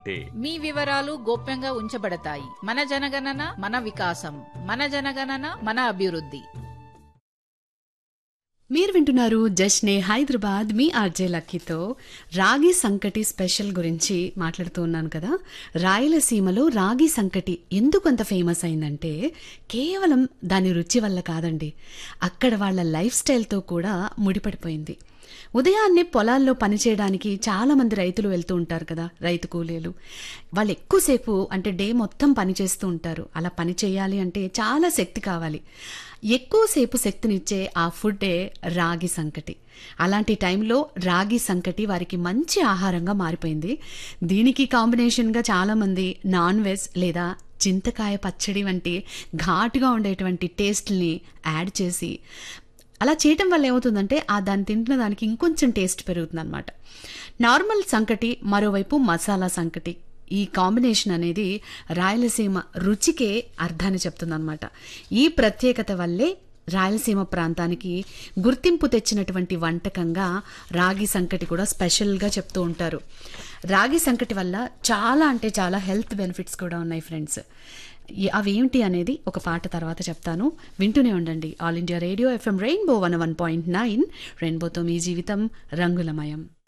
మీ వివరాలు గోప్యంగా ఉంచబడతాయి మన జనగణన మన వికాసం మన జనగణన మన అభివృద్ధి మీరు వింటున్నారు జష్నే హైదరాబాద్ మీ ఆర్జే లక్కీతో రాగి సంకటి స్పెషల్ గురించి మాట్లాడుతూ ఉన్నాను కదా రాయలసీమలో రాగి సంకటి ఎందుకు అంత ఫేమస్ అయిందంటే కేవలం దాని రుచి వల్ల కాదండి అక్కడ వాళ్ళ లైఫ్ స్టైల్తో కూడా ముడిపడిపోయింది ఉదయాన్నే పొలాల్లో పనిచేయడానికి చాలా మంది రైతులు వెళ్తూ ఉంటారు కదా రైతు కూలీలు వాళ్ళు ఎక్కువసేపు అంటే డే మొత్తం పని చేస్తూ ఉంటారు అలా పని చేయాలి అంటే చాలా శక్తి కావాలి ఎక్కువసేపు శక్తినిచ్చే ఆ ఫుడ్డే రాగి సంకటి అలాంటి టైంలో రాగి సంకటి వారికి మంచి ఆహారంగా మారిపోయింది దీనికి కాంబినేషన్గా చాలామంది నాన్ వెజ్ లేదా చింతకాయ పచ్చడి వంటి ఘాటుగా ఉండేటువంటి టేస్ట్ని యాడ్ చేసి అలా చేయటం వల్ల ఏమవుతుందంటే ఆ దాన్ని తింటున్న దానికి ఇంకొంచెం టేస్ట్ పెరుగుతుంది అనమాట నార్మల్ సంకటి మరోవైపు మసాలా సంకటి ఈ కాంబినేషన్ అనేది రాయలసీమ రుచికే అర్థాన్ని చెప్తుందన్నమాట ఈ ప్రత్యేకత వల్లే రాయలసీమ ప్రాంతానికి గుర్తింపు తెచ్చినటువంటి వంటకంగా రాగి సంకటి కూడా స్పెషల్గా చెప్తూ ఉంటారు రాగి సంకటి వల్ల చాలా అంటే చాలా హెల్త్ బెనిఫిట్స్ కూడా ఉన్నాయి ఫ్రెండ్స్ ఈ- అవేంటి అనేది ఒక పాట తర్వాత చెప్తాను వింటూనే ఉండండి All India Radio FM Rainbow one one point nine రెయిన్బోతో మీ జీవితం రంగులమయం